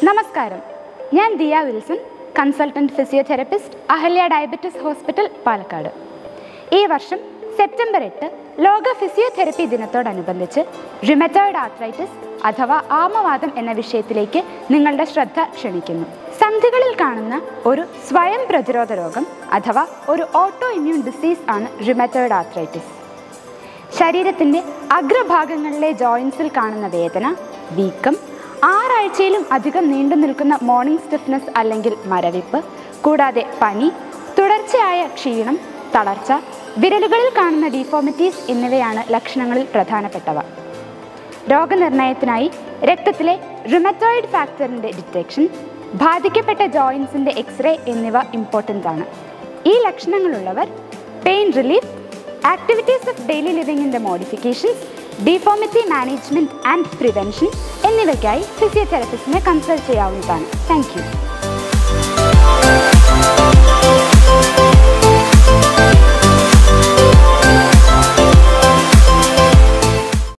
നമസ്കാരം ഞാൻ Diya Wilson consultant physiotherapist Ahalya diabetes hospital Palakkad ഈ വർഷം സെപ്റ്റംബർ എട്ട് ലോക ഫിസിയോതെറപ്പി ദിനത്തോടനുബന്ധിച്ച് റിമറ്റോയിഡ് ആർത്രൈറ്റിസ് അഥവാ ആമവാദം എന്ന വിഷയത്തിലേക്ക് നിങ്ങളുടെ ശ്രദ്ധ ക്ഷണിക്കുന്നു സന്ധികളിൽ കാണുന്ന ഒരു സ്വയം പ്രതിരോധ രോഗം അഥവാ ഒരു ഓട്ടോ ഇമ്മ്യൂൺ ഡിസീസ് ആണ് റിമറ്റോയിഡ് ആർത്രൈറ്റിസ് ശരീരത്തിൻ്റെ അഗ്രഭാഗങ്ങളിലെ ജോയിൻസിൽ കാണുന്ന വേദന വീക്കം ആറാഴ്ചയിലും അധികം നീണ്ടു നിൽക്കുന്ന മോർണിംഗ് സ്റ്റിഫ്നെസ് അല്ലെങ്കിൽ മരവിപ്പ് കൂടാതെ പനി തുടർച്ചയായ ക്ഷീണം തളർച്ച വിരലുകളിൽ കാണുന്ന ഡീഫോമിറ്റീസ് എന്നിവയാണ് ലക്ഷണങ്ങളിൽ പ്രധാനപ്പെട്ടവ രോഗനിർണയത്തിനായി രക്തത്തിലെ റിമറ്റോയിഡ് ഫാക്ടറിൻ്റെ ഡിറ്റക്ഷൻ ബാധിക്കപ്പെട്ട ജോയിൻസിൻ്റെ എക്സ്റേ എന്നിവ ഇമ്പോർട്ടൻ്റ് ആണ് ഈ ലക്ഷണങ്ങളുള്ളവർ pain relief activities of daily ലിവിങ്ങിൻ്റെ modifications deformity management and prevention എന്നിവയ്ക്കായി ഫിസിയോതെറപ്പിസ്റ്റിനെ കൺസൾട്ട് ചെയ്യാവുന്നതാണ് താങ്ക് യു